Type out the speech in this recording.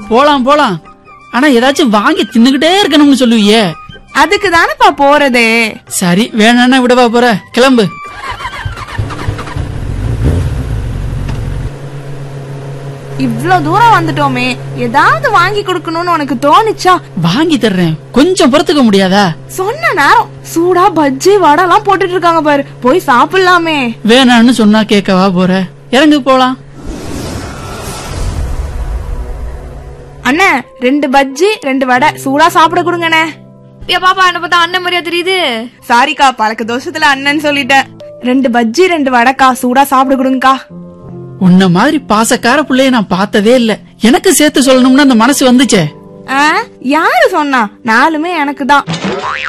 போலாம் போலாம் ஆனா ஏதாச்சும் வாங்கி தின்னுகிட்டே இருக்கணும்னு சொல்லுவியே அதுக்கு தானப்பா போறதே சரி வேணான்னா விடவா போற கிளம்பு இவ்ளோ தூரம் வந்துட்டோமே ஏதாவது வாங்கி கொடுக்கணும்னு உனக்கு தோணுச்சா வாங்கி தர்றேன் கொஞ்சம் பொறுத்துக்க முடியாதா சொன்ன நேரம் சூடா பஜ்ஜி வடை எல்லாம் போட்டுட்டு இருக்காங்க பாரு போய் சாப்பிடலாமே வேணான்னு சொன்னா கேட்கவா போற இறங்கு போலாம் அண்ணே ரெண்டு பஜ்ஜி ரெண்டு வடை சூடா சாப்பிட கொடுங்கண்ணே ஏ பாப்பா என்ன பார்த்தா அண்ணன் மாதிரியா தெரியுது சாரிக்கா பழக்க தோஷத்துல அண்ணன் சொல்லிட்டேன் ரெண்டு பஜ்ஜி ரெண்டு வடைக்கா சூடா சாப்பிட கொடுங்கக்கா உன்ன மாதிரி பாசக்கார புள்ளைய நான் பார்த்ததே இல்ல எனக்கு சேர்த்து சொல்லணும்னு அந்த மனசு வந்துச்சே ஆ, யாரு சொன்னா நாலுமே எனக்கு தான்